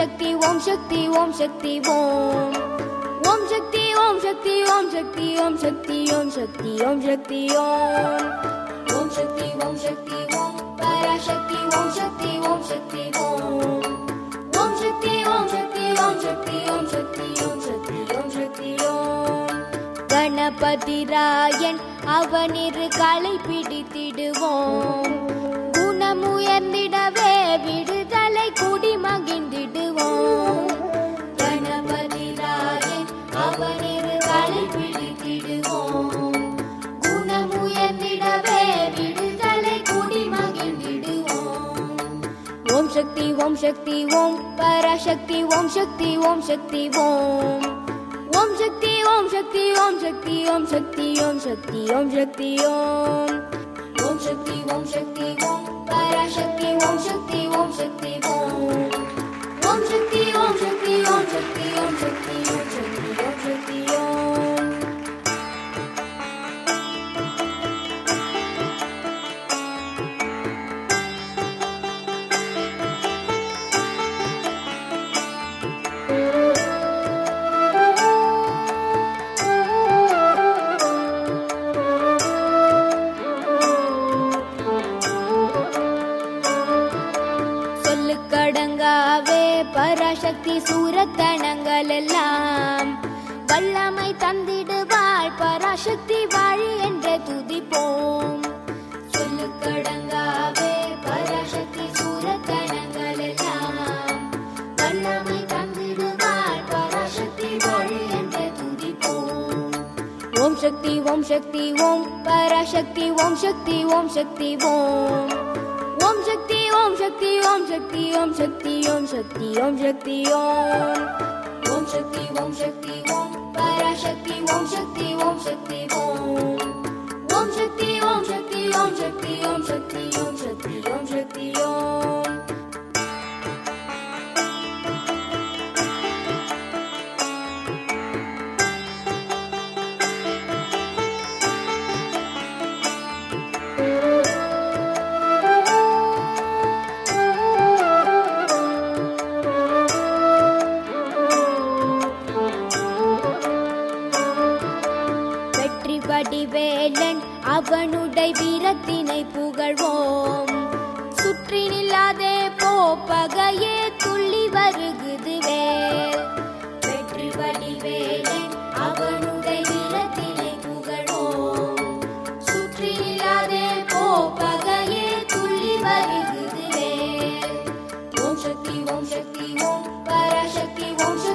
பராசக்தி ஓம் சக்தி ஓம் சக்தி ஓம் ஓம் சக்தி ஓம் சக்தி ஓம் சக்தி ஓம் சக்தி ஓம் சக்தி ஓம் சக்தி ஓம் ஓம் சக்தி ஓம் சக்தி ஓம் பராசக்தி ஓம் சக்தி ஓம் சக்தி ஓம் ஓம் சக்தி ஓம் சக்தி ஓம் சக்தி ஓம் சக்தி ஓம் சக்தி ஓம் சக்தி ஓம் கணபதி ராயன் அவனிரு களை பிடித்திடுவோம் குணமுயர்ந்திடவே விடுதலை குடி மகிழ்ந்திடுவோம் கணபதி ராயன் அவனிரு களை பிடித்திடுவோம் குணமுயர்ந்திடவே விடுதலை குடி மகிழ்ந்திடுவோம் ஓம் சக்தி ஓம் சக்தி ஓம் பராசக்தி ஓம் சக்தி ஓம் சக்தி ஓம் ஓம் சக்தி ஓம் சக்தி ஓம் சக்தி ஓம் சக்தி ஓம் சக்தி ஓம் சக்தி ஓம் ஓம் சக்தி ஓம் சக்தி ஓம் பராசக்தி ஓம் சக்தி ஓம் சக்தி ஓம் ஓம் சக்தி ஓம் சக்தி ஓம் சக்தி ஓம் சக்தி ஓம் சக்தி ஓம் சக்தி ஓம் சொல்லுக்கடங்காவே பராசக்தி சூரத்தனங்கள் எல்லாம் வல்லமை தந்திடுவாள் பராசக்தி வாழி என்றே துதிப்போம் சொல்லுக்கடங்காவே பராசக்தி சூரத்தனங்கள் எல்லாம் வல்லமை தந்திடுவாள் பராசக்தி வாழி என்றே துதிப்போம் ஓம் சக்தி ஓம் சக்தி ஓம் பராசக்தி ஓம் சக்தி ஓம் சக்தி ஓம் ஓம் சக்தி ஓம் சக்தி ஓம் சக்தி ஓம் சக்தி ஓம் சக்தி ஓம் சக்தி ஓம் ஓம் சக்தி ஓம் சக்தி ஓம் பராசக்தி ஓம் சக்தி ஓம் சக்தி ஓம் ஓம் சக்தி ஓம் சக்தி ஓம் சக்தி ஓம் சக்தி ஓம் சக்தி ஓம் சக்தி ஓம் வெற்றி வடிவேலன் அவனுடைய வீரத்தினை புகழ்வோம் சுற்றி நில்லாதே போப்பகையே துள்ளி வருகுது வேல் வெற்றி வடிவேலன் அவனுடைய வீரத்தினை புகழ்வோம் சுற்றி நில்லாதே போப்பகையே துள்ளி வருகுது வேல் ஓம் சக்தி ஓம் சக்தி ஓம் பராசக்தி ஓம் சக்தி